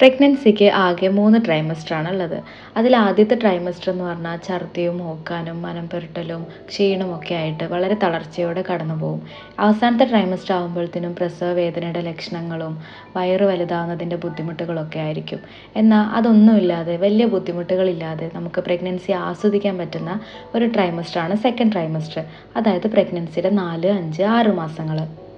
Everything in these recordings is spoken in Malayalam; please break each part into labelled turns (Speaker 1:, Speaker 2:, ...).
Speaker 1: പ്രഗ്നൻസിക്ക് ആകെ മൂന്ന് ട്രൈമസ്റ്ററാണ് ഉള്ളത് അതിൽ ആദ്യത്തെ ട്രൈമസ്റ്റർ എന്ന് പറഞ്ഞാൽ ഛർദിയും ഓക്കാനും മനം പുരട്ടലും ക്ഷീണവും ഒക്കെ ആയിട്ട് വളരെ തളർച്ചയോടെ കടന്നു പോകും അവസാനത്തെ ട്രൈമസ്റ്റർ ആകുമ്പോഴത്തേനും പ്രസവ വേദനയുടെ ലക്ഷണങ്ങളും വയറ് വലുതാവുന്നതിൻ്റെ ബുദ്ധിമുട്ടുകളൊക്കെ ആയിരിക്കും എന്നാൽ അതൊന്നുമില്ലാതെ വലിയ ബുദ്ധിമുട്ടുകളില്ലാതെ നമുക്ക് പ്രഗ്നൻസി ആസ്വദിക്കാൻ പറ്റുന്ന ഒരു ട്രൈമസ്റ്ററാണ് സെക്കൻഡ് ട്രൈമസ്റ്റർ അതായത് പ്രഗ്നൻസിയുടെ നാല് അഞ്ച് ആറ് മാസങ്ങൾ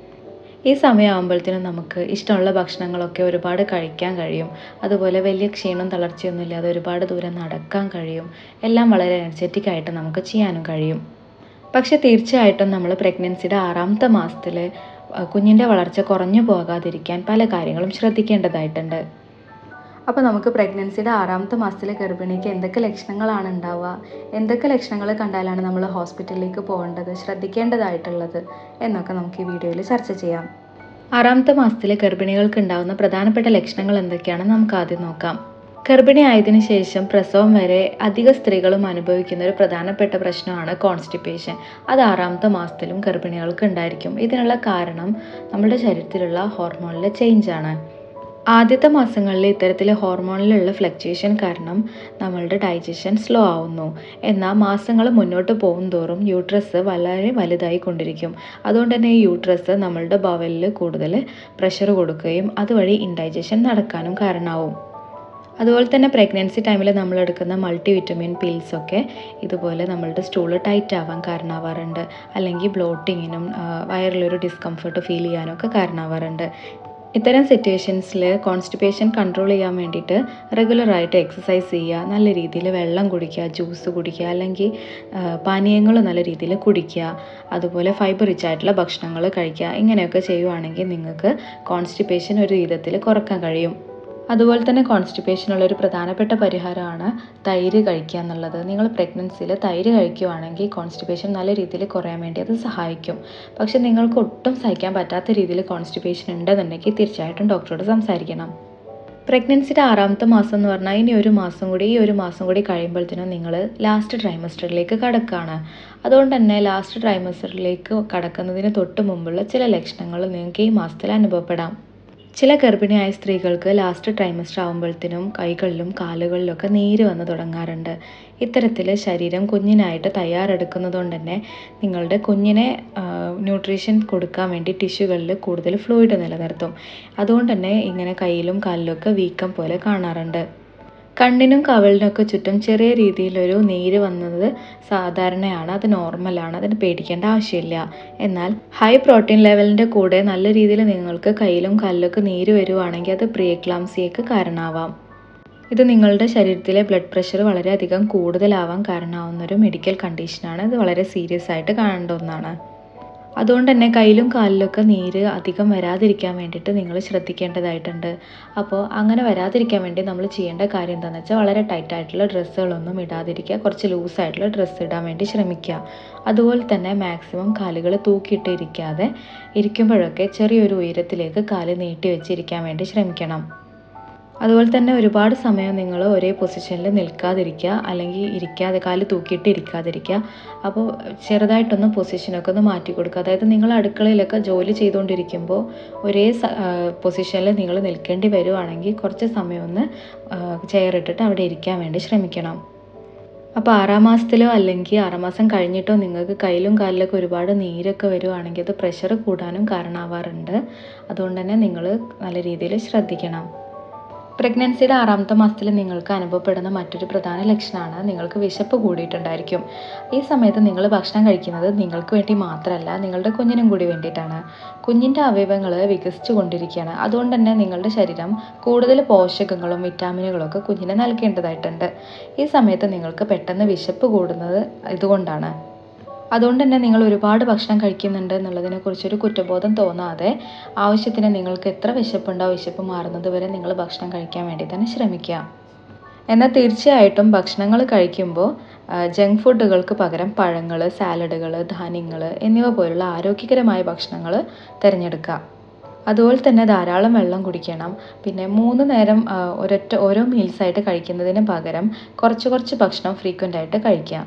Speaker 1: ഈ സമയമാകുമ്പോഴത്തേനും നമുക്ക് ഇഷ്ടമുള്ള ഭക്ഷണങ്ങളൊക്കെ ഒരുപാട് കഴിക്കാൻ കഴിയും അതുപോലെ വലിയ ക്ഷീണവും തളർച്ചയൊന്നും ഇല്ലാതെ ഒരുപാട് ദൂരം നടക്കാൻ കഴിയും എല്ലാം വളരെ എനർജറ്റിക് ആയിട്ട് നമുക്ക് ചെയ്യാനും കഴിയും പക്ഷേ തീർച്ചയായിട്ടും നമ്മൾ പ്രഗ്നൻസിയുടെ ആറാമത്തെ മാസത്തിൽ കുഞ്ഞിൻ്റെ വളർച്ച കുറഞ്ഞു പോകാതിരിക്കാൻ പല കാര്യങ്ങളും ശ്രദ്ധിക്കേണ്ടതായിട്ടുണ്ട് അപ്പോൾ നമുക്ക് പ്രഗ്നൻസിയുടെ ആറാമത്തെ മാസത്തിലെ ഗർഭിണിക്ക് എന്തൊക്കെ ലക്ഷണങ്ങളാണ് ഉണ്ടാവുക എന്തൊക്കെ ലക്ഷണങ്ങൾ കണ്ടാലാണ് നമ്മൾ ഹോസ്പിറ്റലിലേക്ക് പോകേണ്ടത് ശ്രദ്ധിക്കേണ്ടതായിട്ടുള്ളത് എന്നൊക്കെ നമുക്ക് ഈ വീഡിയോയിൽ ചർച്ച ചെയ്യാം ആറാമത്തെ മാസത്തിലെ ഗർഭിണികൾക്ക് ഉണ്ടാകുന്ന പ്രധാനപ്പെട്ട ലക്ഷണങ്ങൾ എന്തൊക്കെയാണെന്ന് നമുക്ക് ആദ്യം നോക്കാം ഗർഭിണി ആയതിനു ശേഷം പ്രസവം വരെ അധിക സ്ത്രീകളും അനുഭവിക്കുന്ന ഒരു പ്രധാനപ്പെട്ട പ്രശ്നമാണ് കോൺസ്റ്റിപ്പേഷൻ അത് ആറാമത്തെ മാസത്തിലും ഗർഭിണികൾക്ക് ഉണ്ടായിരിക്കും ഇതിനുള്ള കാരണം നമ്മുടെ ശരീരത്തിലുള്ള ഹോർമോണിലെ ചേഞ്ചാണ് ആദ്യത്തെ മാസങ്ങളിൽ ഇത്തരത്തിൽ ഹോർമോണിലുള്ള ഫ്ലക്ച്വേഷൻ കാരണം നമ്മളുടെ ഡൈജഷൻ സ്ലോ ആവുന്നു എന്നാൽ മാസങ്ങൾ മുന്നോട്ട് പോകും തോറും യൂട്രസ് വളരെ വലുതായി കൊണ്ടിരിക്കും അതുകൊണ്ട് തന്നെ ഈ യൂട്രസ് നമ്മളുടെ ബവലിൽ കൂടുതൽ പ്രഷർ കൊടുക്കുകയും അതുവഴി ഇൻഡൈജഷൻ നടക്കാനും കാരണമാവും അതുപോലെ തന്നെ പ്രഗ്നൻസി ടൈമിൽ നമ്മൾ എടുക്കുന്ന മൾട്ടി വിറ്റമിൻ പിൽസൊക്കെ ഇതുപോലെ നമ്മളുടെ സ്റ്റൂള് ടൈറ്റ് ആവാൻ കാരണമാവാറുണ്ട് അല്ലെങ്കിൽ ബ്ലോട്ടിങ്ങിനും വയറിലൊരു ഡിസ്കംഫർട്ട് ഫീൽ ചെയ്യാനും ഒക്കെ കാരണമാവാറുണ്ട് ഇത്തരം സിറ്റുവേഷൻസിൽ കോൺസ്റ്റിപ്പേഷൻ കൺട്രോൾ ചെയ്യാൻ വേണ്ടിയിട്ട് റെഗുലറായിട്ട് എക്സസൈസ് ചെയ്യുക നല്ല രീതിയിൽ വെള്ളം കുടിക്കുക ജ്യൂസ് കുടിക്കുക അല്ലെങ്കിൽ പാനീയങ്ങൾ നല്ല രീതിയിൽ കുടിക്കുക അതുപോലെ ഫൈബർ റിച്ച് ആയിട്ടുള്ള ഭക്ഷണങ്ങൾ കഴിക്കുക ഇങ്ങനെയൊക്കെ ചെയ്യുവാണെങ്കിൽ നിങ്ങൾക്ക് കോൺസ്റ്റിപ്പേഷൻ ഒരു വിധത്തിൽ കുറക്കാൻ കഴിയും അതുപോലെ തന്നെ കോൺസ്റ്റിപ്പേഷനുള്ള ഒരു പ്രധാനപ്പെട്ട പരിഹാരമാണ് തൈര് കഴിക്കുക എന്നുള്ളത് നിങ്ങൾ പ്രഗ്നൻസിയിൽ തൈര് കഴിക്കുകയാണെങ്കിൽ കോൺസ്റ്റിപ്പേഷൻ നല്ല രീതിയിൽ കുറയാൻ വേണ്ടി അത് സഹായിക്കും പക്ഷെ നിങ്ങൾക്ക് ഒട്ടും സഹിക്കാൻ പറ്റാത്ത രീതിയിൽ കോൺസ്റ്റിപ്പേഷൻ ഉണ്ടെന്നുണ്ടെങ്കിൽ തീർച്ചയായിട്ടും ഡോക്ടറോട് സംസാരിക്കണം പ്രഗ്നൻസിയുടെ ആറാമത്തെ മാസം എന്ന് പറഞ്ഞാൽ ഇനി ഒരു മാസം കൂടി ഈ ഒരു മാസം കൂടി കഴിയുമ്പോഴത്തേനും നിങ്ങൾ ലാസ്റ്റ് ട്രൈമസ്റ്ററിലേക്ക് കടക്കുകയാണ് അതുകൊണ്ട് തന്നെ ലാസ്റ്റ് ട്രൈമസ്റ്ററിലേക്ക് കടക്കുന്നതിന് തൊട്ട് മുമ്പുള്ള ചില ലക്ഷണങ്ങൾ നിങ്ങൾക്ക് ഈ മാസത്തിൽ അനുഭവപ്പെടാം ചില ഗർഭിണിയായ സ്ത്രീകൾക്ക് ലാസ്റ്റ് ട്രൈമസ്റ്റർ ആകുമ്പോഴത്തേനും കൈകളിലും കാലുകളിലൊക്കെ നീര് വന്ന് തുടങ്ങാറുണ്ട് ഇത്തരത്തിൽ ശരീരം കുഞ്ഞിനായിട്ട് തയ്യാറെടുക്കുന്നതുകൊണ്ട് തന്നെ നിങ്ങളുടെ കുഞ്ഞിനെ ന്യൂട്രീഷൻ കൊടുക്കാൻ വേണ്ടി ടിഷ്യൂകളിൽ കൂടുതൽ ഫ്ലൂയിഡ് നിലനിർത്തും അതുകൊണ്ട് തന്നെ ഇങ്ങനെ കയ്യിലും കാലിലൊക്കെ വീക്കം പോലെ കാണാറുണ്ട് കണ്ണിനും കവളിനൊക്കെ ചുറ്റും ചെറിയ രീതിയിലൊരു നീര് വന്നത് സാധാരണയാണ് അത് നോർമലാണ് അതിന് പേടിക്കേണ്ട ആവശ്യമില്ല എന്നാൽ ഹൈ പ്രോട്ടീൻ ലെവലിൻ്റെ കൂടെ നല്ല രീതിയിൽ നിങ്ങൾക്ക് കയ്യിലും കാലിലൊക്കെ നീര് വരുവാണെങ്കിൽ അത് പ്രിയക്ലാംസിയക്ക് കാരണമാവാം ഇത് നിങ്ങളുടെ ശരീരത്തിലെ ബ്ലഡ് പ്രഷർ വളരെയധികം കൂടുതലാവാൻ കാരണമാവുന്ന ഒരു മെഡിക്കൽ കണ്ടീഷനാണ് ഇത് വളരെ സീരിയസ് ആയിട്ട് കാണേണ്ട ഒന്നാണ് അതുകൊണ്ട് തന്നെ കയ്യിലും കാലിലൊക്കെ നീര് അധികം വരാതിരിക്കാൻ വേണ്ടിയിട്ട് നിങ്ങൾ ശ്രദ്ധിക്കേണ്ടതായിട്ടുണ്ട് അപ്പോൾ അങ്ങനെ വരാതിരിക്കാൻ വേണ്ടി നമ്മൾ ചെയ്യേണ്ട കാര്യം എന്താണെന്ന് വെച്ചാൽ വളരെ ടൈറ്റ് ആയിട്ടുള്ള ഡ്രസ്സുകളൊന്നും ഇടാതിരിക്കുക കുറച്ച് ലൂസായിട്ടുള്ള ഡ്രസ്സ് ഇടാൻ വേണ്ടി ശ്രമിക്കുക അതുപോലെ തന്നെ മാക്സിമം കാലുകൾ തൂക്കിയിട്ട് ഇരിക്കാതെ ഇരിക്കുമ്പോഴൊക്കെ ചെറിയൊരു ഉയരത്തിലേക്ക് കാല് നീട്ടി വെച്ചിരിക്കാൻ വേണ്ടി ശ്രമിക്കണം അതുപോലെ തന്നെ ഒരുപാട് സമയം നിങ്ങൾ ഒരേ പൊസിഷനിൽ നിൽക്കാതിരിക്കുക അല്ലെങ്കിൽ ഇരിക്കാതെ കാല് തൂക്കിയിട്ട് ഇരിക്കാതിരിക്കുക അപ്പോൾ ചെറുതായിട്ടൊന്ന് പൊസിഷനൊക്കെ ഒന്ന് മാറ്റി കൊടുക്കുക അതായത് നിങ്ങൾ അടുക്കളയിലൊക്കെ ജോലി ചെയ്തുകൊണ്ടിരിക്കുമ്പോൾ ഒരേ പൊസിഷനിൽ നിങ്ങൾ നിൽക്കേണ്ടി വരുവാണെങ്കിൽ കുറച്ച് സമയം ഒന്ന് ചെയർ ഇട്ടിട്ട് അവിടെ ഇരിക്കാൻ വേണ്ടി ശ്രമിക്കണം അപ്പോൾ ആറാം മാസത്തിലോ അല്ലെങ്കിൽ ആറാം മാസം കഴിഞ്ഞിട്ടോ നിങ്ങൾക്ക് കയ്യിലും കാലിലൊക്കെ ഒരുപാട് നീരൊക്കെ വരുവാണെങ്കിൽ അത് പ്രഷർ കൂടാനും കാരണമാവാറുണ്ട് അതുകൊണ്ട് തന്നെ നിങ്ങൾ നല്ല രീതിയിൽ ശ്രദ്ധിക്കണം പ്രഗ്നൻസിയുടെ ആറാമത്തെ മാസത്തിൽ നിങ്ങൾക്ക് അനുഭവപ്പെടുന്ന മറ്റൊരു പ്രധാന ലക്ഷണമാണ് നിങ്ങൾക്ക് വിശപ്പ് കൂടിയിട്ടുണ്ടായിരിക്കും ഈ സമയത്ത് നിങ്ങൾ ഭക്ഷണം കഴിക്കുന്നത് നിങ്ങൾക്ക് വേണ്ടി മാത്രമല്ല നിങ്ങളുടെ കുഞ്ഞിനും കൂടി വേണ്ടിയിട്ടാണ് കുഞ്ഞിൻ്റെ അവയവങ്ങൾ വികസിച്ചു കൊണ്ടിരിക്കുകയാണ് അതുകൊണ്ട് തന്നെ നിങ്ങളുടെ ശരീരം കൂടുതൽ പോഷകങ്ങളും വിറ്റാമിനുകളും ഒക്കെ കുഞ്ഞിന് നൽകേണ്ടതായിട്ടുണ്ട് ഈ സമയത്ത് നിങ്ങൾക്ക് പെട്ടെന്ന് വിശപ്പ് കൂടുന്നത് ഇതുകൊണ്ടാണ് അതുകൊണ്ട് തന്നെ നിങ്ങൾ ഒരുപാട് ഭക്ഷണം കഴിക്കുന്നുണ്ട് എന്നുള്ളതിനെ കുറിച്ചൊരു കുറ്റബോധം തോന്നാതെ ആവശ്യത്തിന് നിങ്ങൾക്ക് എത്ര വിശപ്പുണ്ടോ വിശപ്പ് മാറുന്നത് വരെ നിങ്ങൾ ഭക്ഷണം കഴിക്കാൻ വേണ്ടി തന്നെ ശ്രമിക്കുക എന്നാൽ തീർച്ചയായിട്ടും ഭക്ഷണങ്ങൾ കഴിക്കുമ്പോൾ ജങ്ക് ഫുഡുകൾക്ക് പകരം പഴങ്ങൾ സാലഡുകൾ ധാന്യങ്ങൾ എന്നിവ പോലുള്ള ആരോഗ്യകരമായ ഭക്ഷണങ്ങൾ തിരഞ്ഞെടുക്കുക അതുപോലെ തന്നെ ധാരാളം വെള്ളം കുടിക്കണം പിന്നെ മൂന്ന് നേരം ഒരൊറ്റ ഓരോ മീൽസായിട്ട് കഴിക്കുന്നതിന് പകരം കുറച്ച് കുറച്ച് ഭക്ഷണം ഫ്രീക്വൻ്റ് ആയിട്ട് കഴിക്കുക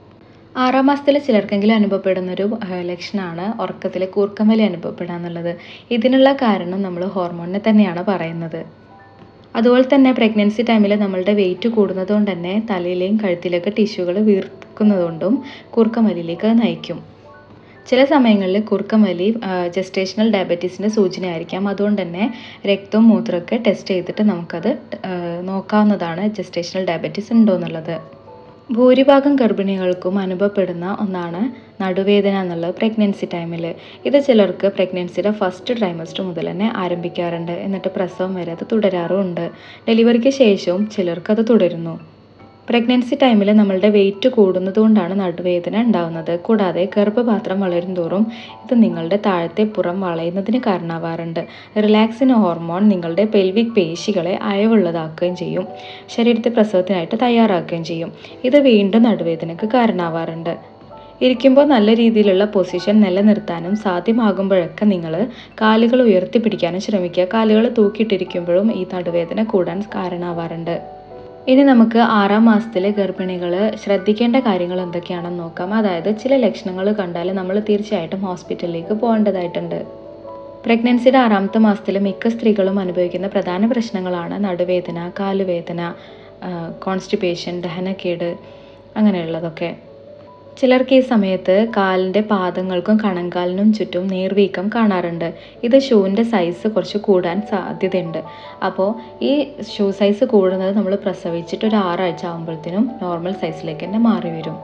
Speaker 1: ആറാം മാസത്തിൽ ചിലർക്കെങ്കിലും അനുഭവപ്പെടുന്നൊരു ലക്ഷണമാണ് ഉറക്കത്തിൽ കൂർക്കം വലി അനുഭവപ്പെടുക എന്നുള്ളത് ഇതിനുള്ള കാരണം നമ്മൾ ഹോർമോണിനെ തന്നെയാണ് പറയുന്നത് അതുപോലെ തന്നെ പ്രഗ്നൻസി ടൈമിൽ നമ്മളുടെ വെയിറ്റ് കൂടുന്നത് കൊണ്ട് തന്നെ തലയിലെയും കഴുത്തിലൊക്കെ ടിഷ്യൂകൾ വീർക്കുന്നതുകൊണ്ടും കൂർക്കമലിയിലേക്ക് നയിക്കും ചില സമയങ്ങളിൽ കുറുക്കമലി ജസ്റ്റേഷണൽ ഡയബറ്റീസിൻ്റെ സൂചനയായിരിക്കാം അതുകൊണ്ട് തന്നെ രക്തവും മൂത്രമൊക്കെ ടെസ്റ്റ് ചെയ്തിട്ട് നമുക്കത് ആ, നോക്കാവുന്നതാണ് ജസ്റ്റേഷണൽ ഡയബറ്റീസ് ഉണ്ടോ എന്നുള്ളത് ഭൂരിഭാഗം ഗർഭിണികൾക്കും അനുഭവപ്പെടുന്ന ഒന്നാണ് നടുവേദന എന്നുള്ളത് പ്രഗ്നൻസി ടൈമിൽ ഇത് ചിലർക്ക് പ്രഗ്നൻസിയുടെ ഫസ്റ്റ് ട്രൈമസ്റ്റർ മുതൽ തന്നെ ആരംഭിക്കാറുണ്ട് എന്നിട്ട് പ്രസവം വരെ അത് തുടരാറുമുണ്ട് ഡെലിവറിക്ക് ശേഷവും ചിലർക്ക് അത് തുടരുന്നു പ്രഗ്നൻസി ടൈമിൽ നമ്മളുടെ വെയിറ്റ് കൂടുന്നത് കൊണ്ടാണ് നടുവേദന ഉണ്ടാകുന്നത് കൂടാതെ ഗർഭപാത്രം വളരും തോറും ഇത് നിങ്ങളുടെ താഴത്തെ പുറം വളയുന്നതിന് കാരണമാവാറുണ്ട് റിലാക്സിൻ ഹോർമോൺ നിങ്ങളുടെ പെൽവിക് പേശികളെ അയവുള്ളതാക്കുകയും ചെയ്യും ശരീരത്തെ പ്രസവത്തിനായിട്ട് തയ്യാറാക്കുകയും ചെയ്യും ഇത് വീണ്ടും നടുവേദനയ്ക്ക് കാരണമാവാറുണ്ട് ഇരിക്കുമ്പോൾ നല്ല രീതിയിലുള്ള പൊസിഷൻ നിലനിർത്താനും സാധ്യമാകുമ്പോഴൊക്കെ നിങ്ങൾ കാലുകൾ ഉയർത്തിപ്പിടിക്കാനും ശ്രമിക്കുക കാലുകൾ തൂക്കിയിട്ടിരിക്കുമ്പോഴും ഈ നടുവേദന കൂടാൻ കാരണമാവാറുണ്ട് ഇനി നമുക്ക് ആറാം മാസത്തിലെ ഗർഭിണികൾ ശ്രദ്ധിക്കേണ്ട കാര്യങ്ങൾ എന്തൊക്കെയാണെന്ന് നോക്കാം അതായത് ചില ലക്ഷണങ്ങൾ കണ്ടാൽ നമ്മൾ തീർച്ചയായിട്ടും ഹോസ്പിറ്റലിലേക്ക് പോകേണ്ടതായിട്ടുണ്ട് പ്രഗ്നൻസിയുടെ ആറാമത്തെ മാസത്തിൽ മിക്ക സ്ത്രീകളും അനുഭവിക്കുന്ന പ്രധാന പ്രശ്നങ്ങളാണ് നടുവേദന കാലുവേദന കോൺസ്റ്റിപ്പേഷൻ ദഹനക്കേട് അങ്ങനെയുള്ളതൊക്കെ ചിലർക്ക് ഈ സമയത്ത് കാലിൻ്റെ പാദങ്ങൾക്കും കണങ്കാലിനും ചുറ്റും നീർവീക്കം കാണാറുണ്ട് ഇത് ഷൂവിൻ്റെ സൈസ് കുറച്ച് കൂടാൻ സാധ്യതയുണ്ട് അപ്പോൾ ഈ ഷൂ സൈസ് കൂടുന്നത് നമ്മൾ പ്രസവിച്ചിട്ട് ഒരു ആറാഴ്ച ആകുമ്പോഴത്തേനും നോർമൽ സൈസിലേക്ക് തന്നെ മാറി വരും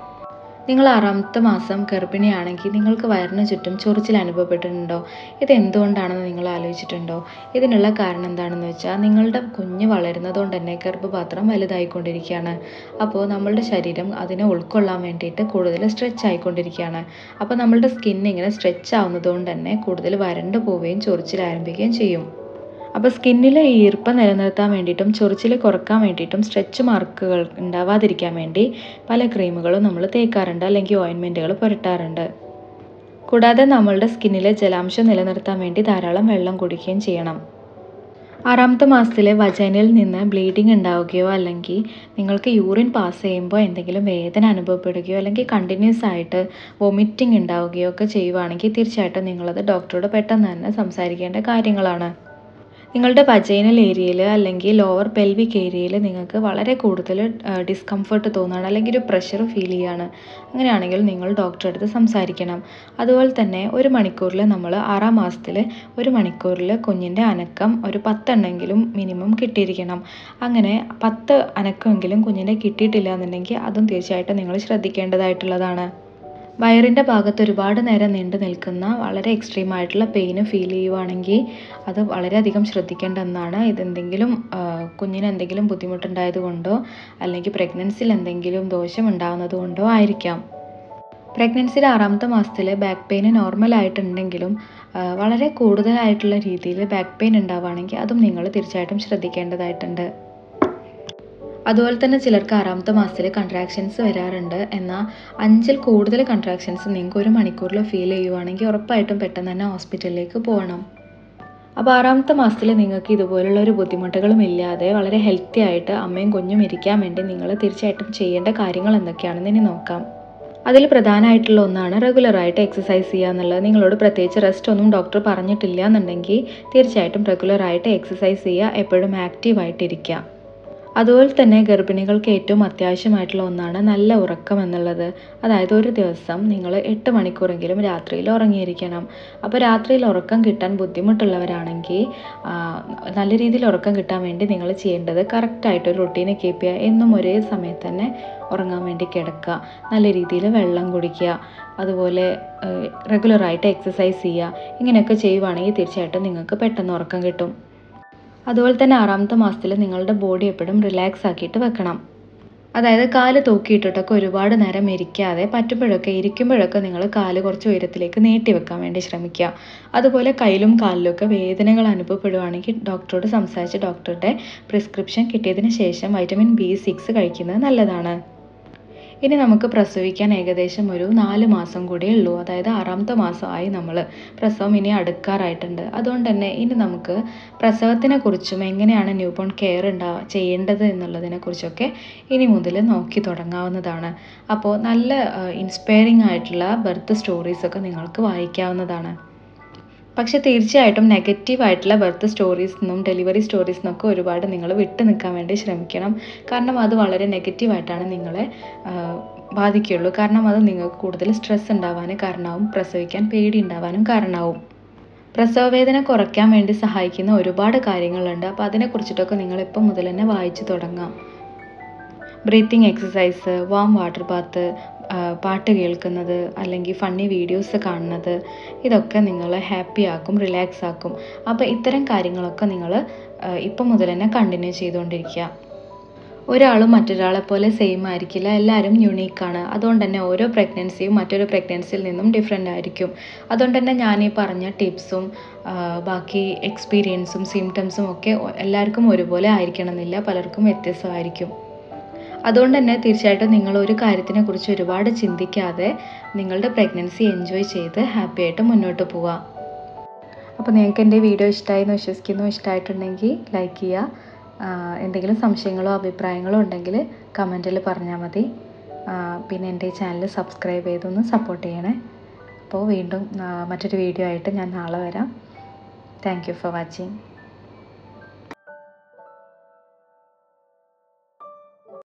Speaker 1: നിങ്ങൾ ആറാമത്തെ മാസം ഗർഭിണിയാണെങ്കിൽ നിങ്ങൾക്ക് വയറിന് ചുറ്റും ചൊറിച്ചിൽ അനുഭവപ്പെട്ടിട്ടുണ്ടോ ഇത് എന്തുകൊണ്ടാണെന്ന് നിങ്ങൾ ആലോചിച്ചിട്ടുണ്ടോ ഇതിനുള്ള കാരണം എന്താണെന്ന് വെച്ചാൽ നിങ്ങളുടെ കുഞ്ഞ് വളരുന്നതുകൊണ്ട് തന്നെ ഗർഭപാത്രം വലുതായിക്കൊണ്ടിരിക്കുകയാണ് അപ്പോൾ നമ്മളുടെ ശരീരം അതിനെ ഉൾക്കൊള്ളാൻ വേണ്ടിയിട്ട് കൂടുതൽ സ്ട്രെച്ച് ആയിക്കൊണ്ടിരിക്കുകയാണ് അപ്പോൾ നമ്മളുടെ സ്കിൻ ഇങ്ങനെ സ്ട്രെച്ച് ആവുന്നതുകൊണ്ട് തന്നെ കൂടുതൽ വരണ്ടു പോവുകയും ചൊറിച്ചിൽ ആരംഭിക്കുകയും ചെയ്യും അപ്പോൾ സ്കിന്നിലെ ഈർപ്പം നിലനിർത്താൻ വേണ്ടിയിട്ടും ചൊറിച്ചിൽ കുറക്കാൻ വേണ്ടിയിട്ടും സ്ട്രെച്ച് മാർക്കുകൾ ഉണ്ടാവാതിരിക്കാൻ വേണ്ടി പല ക്രീമുകളും നമ്മൾ തേക്കാറുണ്ട് അല്ലെങ്കിൽ ഓയിൻമെൻറ്റുകൾ പുരട്ടാറുണ്ട് കൂടാതെ നമ്മളുടെ സ്കിന്നിലെ ജലാംശം നിലനിർത്താൻ വേണ്ടി ധാരാളം വെള്ളം കുടിക്കുകയും ചെയ്യണം ആറാമത്തെ മാസത്തിലെ വജൈനയിൽ നിന്ന് ബ്ലീഡിംഗ് ഉണ്ടാവുകയോ അല്ലെങ്കിൽ നിങ്ങൾക്ക് യൂറിൻ പാസ് ചെയ്യുമ്പോൾ എന്തെങ്കിലും വേദന അനുഭവപ്പെടുകയോ അല്ലെങ്കിൽ കണ്ടിന്യൂസ് ആയിട്ട് വൊമിറ്റിംഗ് ഉണ്ടാവുകയോ ഒക്കെ ചെയ്യുവാണെങ്കിൽ തീർച്ചയായിട്ടും നിങ്ങളത് ഡോക്ടറോട് പെട്ടെന്ന് തന്നെ സംസാരിക്കേണ്ട കാര്യങ്ങളാണ് നിങ്ങളുടെ വജൈനൽ ഏരിയയിൽ അല്ലെങ്കിൽ ലോവർ പെൽവിക് ഏരിയയിൽ നിങ്ങൾക്ക് വളരെ കൂടുതൽ ഡിസ്കംഫർട്ട് തോന്നുകയാണ് അല്ലെങ്കിൽ ഒരു പ്രഷർ ഫീൽ ചെയ്യുകയാണ് അങ്ങനെയാണെങ്കിൽ നിങ്ങൾ ഡോക്ടറെ അടുത്ത് സംസാരിക്കണം അതുപോലെ തന്നെ ഒരു മണിക്കൂറിൽ നമ്മൾ ആറാം മാസത്തിൽ ഒരു മണിക്കൂറിൽ കുഞ്ഞിൻ്റെ അനക്കം ഒരു പത്തെണ്ണമെങ്കിലും മിനിമം കിട്ടിയിരിക്കണം അങ്ങനെ പത്ത് അനക്കമെങ്കിലും കുഞ്ഞിൻ്റെ കിട്ടിയിട്ടില്ല എന്നുണ്ടെങ്കിൽ അതും തീർച്ചയായിട്ടും നിങ്ങൾ ശ്രദ്ധിക്കേണ്ടതായിട്ടുള്ളതാണ് വയറിൻ്റെ ഭാഗത്ത് ഒരുപാട് നേരം നീണ്ടു നിൽക്കുന്ന വളരെ എക്സ്ട്രീം ആയിട്ടുള്ള പെയിന് ഫീൽ ചെയ്യുവാണെങ്കിൽ അത് വളരെയധികം ശ്രദ്ധിക്കേണ്ട ഒന്നാണ് ഇതെന്തെങ്കിലും ആ, കുഞ്ഞിന് എന്തെങ്കിലും ബുദ്ധിമുട്ടുണ്ടായത് കൊണ്ടോ അല്ലെങ്കിൽ പ്രഗ്നൻസിയിൽ എന്തെങ്കിലും ദോഷം ഉണ്ടാകുന്നത് കൊണ്ടോ ആയിരിക്കാം പ്രഗ്നൻസിയുടെ ആറാമത്തെ മാസത്തിൽ ബാക്ക് പെയിൻ നോർമൽ ആയിട്ടുണ്ടെങ്കിലും ആ, വളരെ കൂടുതലായിട്ടുള്ള രീതിയിൽ ബാക്ക് പെയിൻ ഉണ്ടാവുകയാണെങ്കിൽ അതും നിങ്ങൾ തീർച്ചയായിട്ടും ശ്രദ്ധിക്കേണ്ടതായിട്ടുണ്ട് അതുപോലെ തന്നെ ചിലർക്ക് ആറാമത്തെ മാസത്തിൽ കൺട്രാക്ഷൻസ് വരാറുണ്ട് എന്നാൽ അഞ്ചിൽ കൂടുതൽ കൺട്രാക്ഷൻസ് നിങ്ങൾക്ക് ഒരു മണിക്കൂറിൽ ഫീൽ ചെയ്യുവാണെങ്കിൽ ഉറപ്പായിട്ടും പെട്ടെന്ന് തന്നെ ഹോസ്പിറ്റലിലേക്ക് പോകണം അപ്പോൾ ആറാമത്തെ മാസത്തിൽ നിങ്ങൾക്ക് ഇതുപോലുള്ള ഒരു ബുദ്ധിമുട്ടുകളും ഇല്ലാതെ വളരെ ഹെൽത്തി ആയിട്ട് അമ്മയും കുഞ്ഞും ഇരിക്കാൻ വേണ്ടി നിങ്ങൾ തീർച്ചയായിട്ടും ചെയ്യേണ്ട കാര്യങ്ങൾ എന്തൊക്കെയാണെന്ന് ഇനി നോക്കാം അതിൽ പ്രധാനമായിട്ടുള്ള ഒന്നാണ് റെഗുലറായിട്ട് എക്സസൈസ് ചെയ്യുക എന്നുള്ളത് നിങ്ങളോട് പ്രത്യേകിച്ച് റെസ്റ്റ് ഒന്നും ഡോക്ടർ പറഞ്ഞിട്ടില്ല എന്നുണ്ടെങ്കിൽ തീർച്ചയായിട്ടും റെഗുലറായിട്ട് എക്സസൈസ് ചെയ്യുക എപ്പോഴും ആക്റ്റീവായിട്ടിരിക്കുക അതുപോലെ തന്നെ ഗർഭിണികൾക്ക് ഏറ്റവും അത്യാവശ്യമായിട്ടുള്ള ഒന്നാണ് നല്ല ഉറക്കം എന്നുള്ളത് അതായത് ഒരു ദിവസം നിങ്ങൾ എട്ട് മണിക്കൂറെങ്കിലും രാത്രിയിൽ ഉറങ്ങിയിരിക്കണം അപ്പോൾ രാത്രിയിൽ ഉറക്കം കിട്ടാൻ ബുദ്ധിമുട്ടുള്ളവരാണെങ്കിൽ ആ, നല്ല രീതിയിൽ ഉറക്കം കിട്ടാൻ വേണ്ടി നിങ്ങൾ ചെയ്യേണ്ടത് കറക്റ്റായിട്ട് ഒരു റുട്ടീന് കീപ്പ് ചെയ്യുക എന്നും ഒരേ സമയത്ത് തന്നെ ഉറങ്ങാൻ വേണ്ടി കിടക്കുക നല്ല രീതിയിൽ വെള്ളം കുടിക്കുക അതുപോലെ റെഗുലറായിട്ട് എക്സസൈസ് ചെയ്യുക ഇങ്ങനെയൊക്കെ ചെയ്യുവാണെങ്കിൽ തീർച്ചയായിട്ടും നിങ്ങൾക്ക് പെട്ടെന്ന് ഉറക്കം കിട്ടും അതുപോലെ തന്നെ ആറാമത്തെ മാസത്തിൽ നിങ്ങളുടെ ബോഡി എപ്പോഴും റിലാക്സ് ആക്കിയിട്ട് വെക്കണം അതായത് കാല് തൂക്കിയിട്ടിട്ടൊക്കെ ഒരുപാട് നേരം ഇരിക്കാതെ പറ്റുമ്പോഴൊക്കെ ഇരിക്കുമ്പോഴൊക്കെ നിങ്ങൾ കാല് കുറച്ച് ഉയരത്തിലേക്ക് നീട്ടി വെക്കാൻ വേണ്ടി ശ്രമിക്കുക അതുപോലെ കയ്യിലും കാലിലൊക്കെ വേദനകൾ അനുഭവപ്പെടുവാണെങ്കിൽ ഡോക്ടറോട് സംസാരിച്ച് ഡോക്ടറുടെ പ്രിസ്ക്രിപ്ഷൻ കിട്ടിയതിന് ശേഷം വൈറ്റമിൻ ബി സിക്സ് കഴിക്കുന്നത് നല്ലതാണ് ഇനി നമുക്ക് പ്രസവിക്കാൻ ഏകദേശം ഒരു നാല് മാസം കൂടിയേ ഉള്ളൂ അതായത് ആറാമത്തെ മാസമായി നമ്മൾ പ്രസവം ഇനി അടുക്കാറായിട്ടുണ്ട് അതുകൊണ്ട് തന്നെ ഇനി നമുക്ക് പ്രസവത്തിനെ കുറിച്ചും എങ്ങനെയാണ് ന്യൂ ബോൺ കെയർ ഉണ്ടാ ചെയ്യേണ്ടത് എന്നുള്ളതിനെ കുറിച്ചൊക്കെ ഇനി മുതൽ നോക്കി തുടങ്ങാവുന്നതാണ് അപ്പോൾ നല്ല ഇൻസ്പയറിംഗ് ആയിട്ടുള്ള ബർത്ത് സ്റ്റോറീസൊക്കെ നിങ്ങൾക്ക് വായിക്കാവുന്നതാണ് പക്ഷേ തീർച്ചയായിട്ടും നെഗറ്റീവായിട്ടുള്ള ബർത്ത് സ്റ്റോറീസ് നിന്നും ഡെലിവറി സ്റ്റോറീസ് നിന്നൊക്കെ ഒരുപാട് നിങ്ങൾ വിട്ടു നിൽക്കാൻ വേണ്ടി ശ്രമിക്കണം കാരണം അത് വളരെ നെഗറ്റീവായിട്ടാണ് നിങ്ങളെ ആ, ബാധിക്കുള്ളൂ കാരണം അത് നിങ്ങൾക്ക് കൂടുതൽ സ്ട്രെസ് ഉണ്ടാവാൻ കാരണമാവും പ്രസവിക്കാൻ പേടി ഉണ്ടാവാനും കാരണമാവും പ്രസവവേദന കുറയ്ക്കാൻ വേണ്ടി സഹായിക്കുന്ന ഒരുപാട് കാര്യങ്ങളുണ്ട് അപ്പോൾ അതിനെക്കുറിച്ചിട്ടൊക്കെ നിങ്ങൾ ഇപ്പം മുതൽ തന്നെ വായിച്ചു തുടങ്ങാം breathing exercise warm water bath പാട്ട് കേൾക്കുന്നത് അല്ലെങ്കിൽ ഫണ്ണി വീഡിയോസ് കാണുന്നത് ഇതൊക്കെ നിങ്ങളെ ഹാപ്പി ആക്കും റിലാക്സ് ആക്കും അപ്പോൾ ഇത്തരം കാര്യങ്ങളൊക്കെ നിങ്ങൾ ഇപ്പം മുതൽ തന്നെ കണ്ടിന്യൂ ചെയ്തുകൊണ്ടിരിക്കുക ഒരാളും മറ്റൊരാളെ പോലെ സെയിം ആയിരിക്കില്ല എല്ലാവരും യുണീക്കാണ് അതുകൊണ്ട് തന്നെ ഓരോ പ്രഗ്നൻസിയും മറ്റൊരു പ്രഗ്നൻസിയിൽ നിന്നും ഡിഫറെൻ്റ് ആയിരിക്കും അതുകൊണ്ട് തന്നെ ഞാൻ ഈ പറഞ്ഞ ടിപ്സും ബാക്കി എക്സ്പീരിയൻസും സിംറ്റംസും ഒക്കെ ഒ- എല്ലാവർക്കും ഒരുപോലെ ആയിരിക്കണം എന്നില്ല പലർക്കും വ്യത്യസ്തമായിരിക്കും അതുകൊണ്ട് തന്നെ തീർച്ചയായിട്ടും നിങ്ങൾ ഒരു കാര്യത്തിനെ കുറിച്ച് ഒരുപാട് ചിന്തിക്കാതെ നിങ്ങളുടെ പ്രഗ്നൻസി എൻജോയ് ചെയ്ത് ഹാപ്പി ആയിട്ട് മുന്നോട്ട് പോവാം അപ്പോൾ നിങ്ങൾക്ക് എൻ്റെ വീഡിയോ ഇഷ്ടമായി എന്ന് വിശ്വസിക്കുന്നു ഇഷ്ടമായിട്ടുണ്ടെങ്കിൽ ലൈക്ക് ചെയ്യുക ആഹ് എന്തെങ്കിലും സംശയങ്ങളോ അഭിപ്രായങ്ങളോ ഉണ്ടെങ്കിൽ കമൻറ്റിൽ പറഞ്ഞാൽ മതി ആഹ് പിന്നെ എൻ്റെ ഈ ചാനൽ സബ്സ്ക്രൈബ് ചെയ്തൊന്ന് സപ്പോർട്ട് ചെയ്യണേ അപ്പോൾ വീണ്ടും ആഹ് മറ്റൊരു വീഡിയോ ആയിട്ട് ഞാൻ നാളെ വരാം താങ്ക് യു ഫോർ വാച്ചിങ്